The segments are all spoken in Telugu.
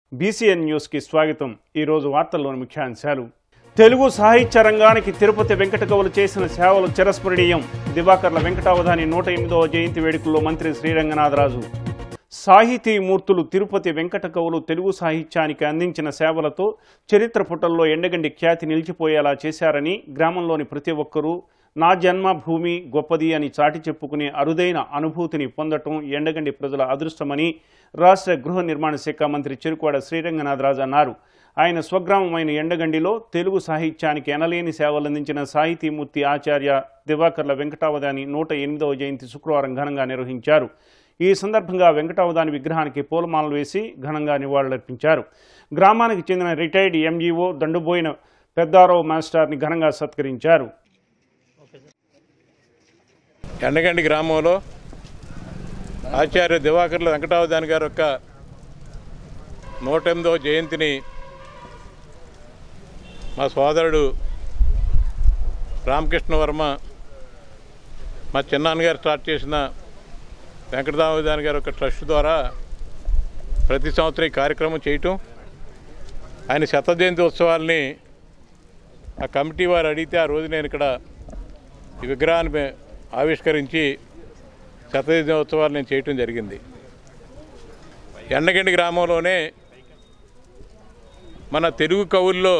బీసీఎన్ న్యూస్కి స్వాగతం ఈరోజు వార్తల్లోని ముఖ్యాంశాలు తెలుగు సాహిత్య రంగానికి తిరుపతి వెంకటకవులు చేసిన సేవలు చిరస్మరణీయం దివాకర్ల వెంకటావధాని నూట ఎనిమిదవ జయంతి వేడుకల్లో మంత్రి శ్రీరంగనాథరాజు సాహితీ మూర్తులు తిరుపతి వెంకటకవులు తెలుగు సాహిత్యానికి అందించిన సేవలతో చరిత్ర పుటల్లో ఎండగండి ఖ్యాతి నిలిచిపోయేలా చేశారని గ్రామంలోని ప్రతి ఒక్కరూ నా జన్మభూమి గొప్పది అని చాటి చెప్పుకునే అరుదైన అనుభూతిని పొందటం ఎండగండి ప్రజల అదృష్టమని రాష్ట్ర గృహ నిర్మాణ శాఖ మంత్రి చెరుకువాడ శ్రీరంగనాథరాజు అన్నారు ఆయన స్వగ్రామమైన ఎండగండిలో తెలుగు సాహిత్యానికి ఎనలేని సేవలందించిన సాహితీమూర్తి ఆచార్య దివాకర్ల వెంకటావధాని నూట ఎనిమిదవ జయంతి శుక్రవారం ఘనంగా నిర్వహించారు ఈ సందర్భంగా వెంకటావధాని విగ్రహానికి పూలమాలలు వేసి ఘనంగా నివాళులర్పించారు గ్రామానికి చెందిన రిటైర్డ్ ఎంఈఓ దండుబోయిన పెద్దారావు మాస్టర్ని ఘనంగా సత్కరించారు ఎండగండి గ్రామంలో ఆచార్య దివాకర్ల వెంకటావధాని గారి యొక్క నూట ఎనిమిదవ జయంతిని మా సోదరుడు రామకృష్ణ వర్మ మా చిన్నాన్నగారు స్టార్ట్ చేసిన వెంకటదామోదాని గారి యొక్క ట్రస్ట్ ద్వారా ప్రతి సంవత్సరం ఈ కార్యక్రమం చేయటం ఆయన శత జయంతి ఉత్సవాల్ని ఆ కమిటీ వారు అడిగితే ఆ రోజు నేను ఇక్కడ ఈ విగ్రహాన్ని మే- ఆవిష్కరించి శతదినోత్సవాలు నేను చేయటం జరిగింది ఎండగండి గ్రామంలోనే మన తెలుగు కవుల్లో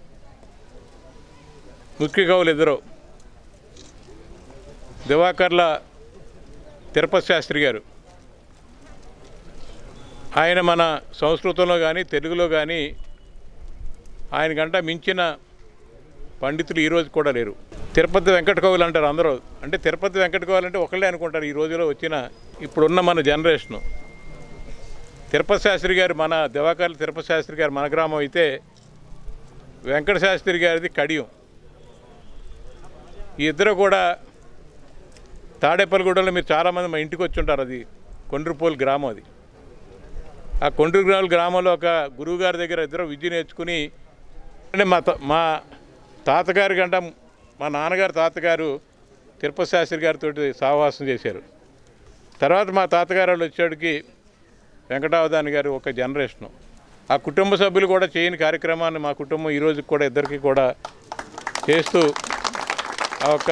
ముఖ్య కవులు ఇద్దరు దివాకర్ల తిరుపతి శాస్త్రి గారు ఆయన మన సంస్కృతంలో కానీ తెలుగులో కానీ ఆయన గంట మించిన పండితులు ఈ రోజు కూడా లేరు తిరుపతి వెంకట కవులు అంటారు అందరూ అంటే తిరుపతి వెంకట కవులు అంటే ఒకళ్ళే అనుకుంటారు ఈ రోజులో వచ్చిన ఇప్పుడున్న మన జనరేషను తిరుపతి శాస్త్రి గారు మన దివాకర్ల తిరుపతి శాస్త్రి గారు మన గ్రామం అయితే వెంకట శాస్త్రి గారిది కడియం ఈ ఇద్దరు కూడా తాడేపల్లిగూడలో మీరు చాలామంది మా ఇంటికి వచ్చి ఉంటారు అది కొండ్రుపోలు గ్రామం అది ఆ కొండ్రుగ్రాలు గ్రామంలో ఒక గురువు గారి దగ్గర ఇద్దరు విద్య నేర్చుకుని అంటే మా త- మా తాతగారి కంట మా నాన్నగారు తాతగారు తిరుపతి శాస్త్రి గారితో సహవాసం చేశారు తర్వాత మా తాతగారు వాళ్ళు వచ్చేటికి వెంకటావధాని గారు ఒక జనరేషను ఆ కుటుంబ సభ్యులు కూడా చేయని కార్యక్రమాన్ని మా కుటుంబం ఈ రోజుకి కూడా ఇద్దరికి కూడా చేస్తూ ఆ ఒక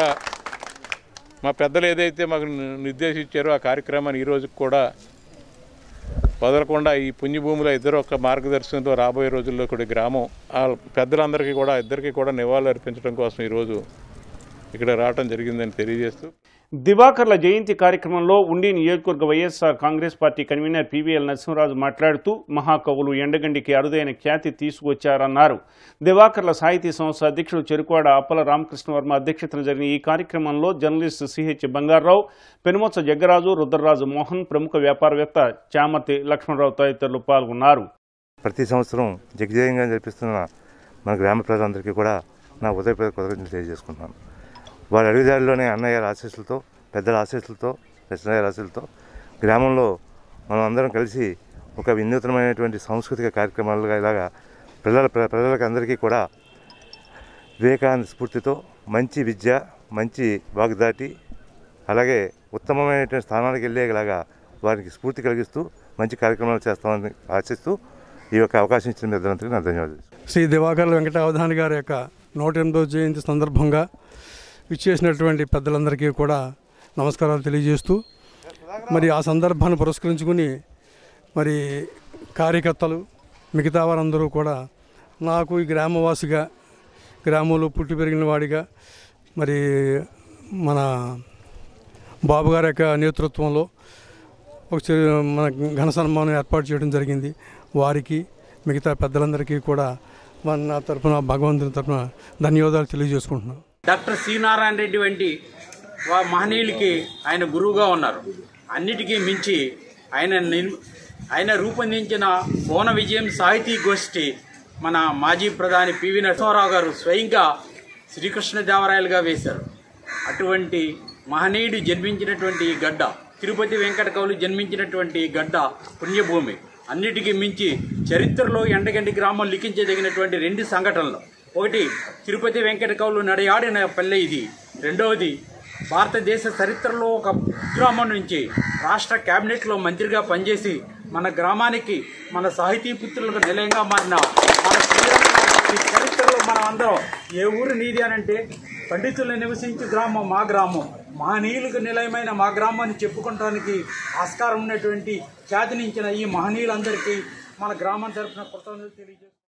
మా పెద్దలు ఏదైతే మాకు ని- నిర్దేశించారో ఆ కార్యక్రమాన్ని ఈ రోజుకి కూడా వదలకుండా ఈ పుణ్యభూమిలో ఇద్దరు ఒక మార్గదర్శనంతో రాబోయే రోజుల్లో కూడా ఈ గ్రామం ఆ పెద్దలందరికీ కూడా ఇద్దరికి కూడా నివాళులు అర్పించడం కోసం ఈరోజు ఇక్కడ రావటం జరిగిందని తెలియజేస్తూ దివాకర్ల జయంతి కార్యక్రమంలో ఉండి నియోజకవర్గ YSR Congress party convener PVL Narasimharaju మాట్లాడుతూ మహాకవులు ఎండగండికి అరుదైన ఖ్యాతి తీసుకొచ్చారన్నారు దివాకర్ల సాహితీ సంస్థ అధ్యక్షుడు చెరుకువాడ అప్పల రామకృష్ణ వర్మ అధ్యక్షతన జరిగిన ఈ కార్యక్రమంలో జర్నలిస్ట్ సిహెచ్ బంగారావు పెనుమొచ్చ జగ్గరాజు రుద్రరాజు మోహన్ ప్రముఖ వ్యాపారవేత్త చామర్తి లక్ష్మణరావు తదితరులు పాల్గొన్నారు ప్రతి సంవత్సరం దిగ్విజయంగా జరిపిస్తున్న మన గ్రామ ప్రజలందరికీ కూడా నా ఉదయపూర్వక కృతజ్ఞతలు తెలియజేసుకుంటున్నాను వారి అడుగుదారిలోనే అన్నయ్య ఆశీస్సులతో పెద్దల ఆశీస్సులతో కృష్ణయ్య ఆశీస్సులతో గ్రామంలో మనం అందరం కలిసి ఒక వినూత్నమైనటువంటి సాంస్కృతిక కార్యక్రమాలుగా ఇలాగా పిల్లల ప్ర- ప్రజలకు అందరికీ కూడా వివేకానంద స్ఫూర్తితో మంచి విద్య మంచి వాగ్దాటి అలాగే ఉత్తమమైనటువంటి స్థానాలకు వెళ్ళేలాగా వారికి స్ఫూర్తి కలిగిస్తూ మంచి కార్యక్రమాలు చేస్తామని ఆశిస్తూ ఈ యొక్క అవకాశం ఇచ్చిన మీ ఇద్దరందరికీ నా ధన్యవాదాలు శ్రీ దివాకర్ల వెంకటావధాని గారి యొక్క నూట ఎనిమిదో జయంతి సందర్భంగా ఇచ్చేసినటువంటి పెద్దలందరికీ కూడా నమస్కారాలు తెలియజేస్తూ మరి ఆ సందర్భాన్ని పురస్కరించుకుని మరి కార్యకర్తలు మిగతా వారందరూ కూడా నాకు ఈ గ్రామవాసిగా గ్రామంలో పుట్టి పెరిగిన వాడిగా మరి మన బాబు గారి యొక్క నేతృత్వంలో ఒక చి- మన ఘన సన్మానం ఏర్పాటు చేయడం జరిగింది వారికి మిగతా పెద్దలందరికీ కూడా మన నా తరపున భగవంతుని తరపున ధన్యవాదాలు తెలియజేసుకుంటున్నాను డాక్టర్ సి నారాయణ రెడ్డి వంటి వా మహనీయులకి ఆయన గురువుగా ఉన్నారు అన్నిటికీ మించి ఆయన నిర్- ఆయన రూపొందించిన భువన విజయం సాహితీ గోష్ఠి మన మాజీ ప్రధాని పివి నరసింహారావు గారు స్వయంగా శ్రీకృష్ణదేవరాయలుగా వేశారు అటువంటి మహనీయుడు జన్మించినటువంటి ఈ గడ్డ తిరుపతి వెంకట కవులు జన్మించినటువంటి ఈ గడ్డ పుణ్యభూమి అన్నిటికీ మించి చరిత్రలో ఎండగంటి గ్రామం లిఖించదగినటువంటి రెండు సంఘటనలు ఒకటి తిరుపతి వెంకట కవులు నడయాడిన పల్లె ఇది రెండవది భారతదేశ చరిత్రలో ఒక గ్రామం నుంచి రాష్ట్ర కేబినెట్లో మంత్రిగా పనిచేసి మన గ్రామానికి మన సాహితీ పుత్రులకు నిలయంగా మారిన మన శ్రీరంగ చరిత్రలో మనం అందరం ఏ ఊరు నీది అని అంటే పండితులు నివసించే గ్రామం మా గ్రామం మహనీయులకు నిలయమైన మా గ్రామాన్ని చెప్పుకోవడానికి ఆస్కారం ఉన్నటువంటి ఖ్యాతినించిన ఈ మహనీయులందరికీ మన గ్రామం తరపున కృతజ్ఞతలు తెలియజేస్తున్నాం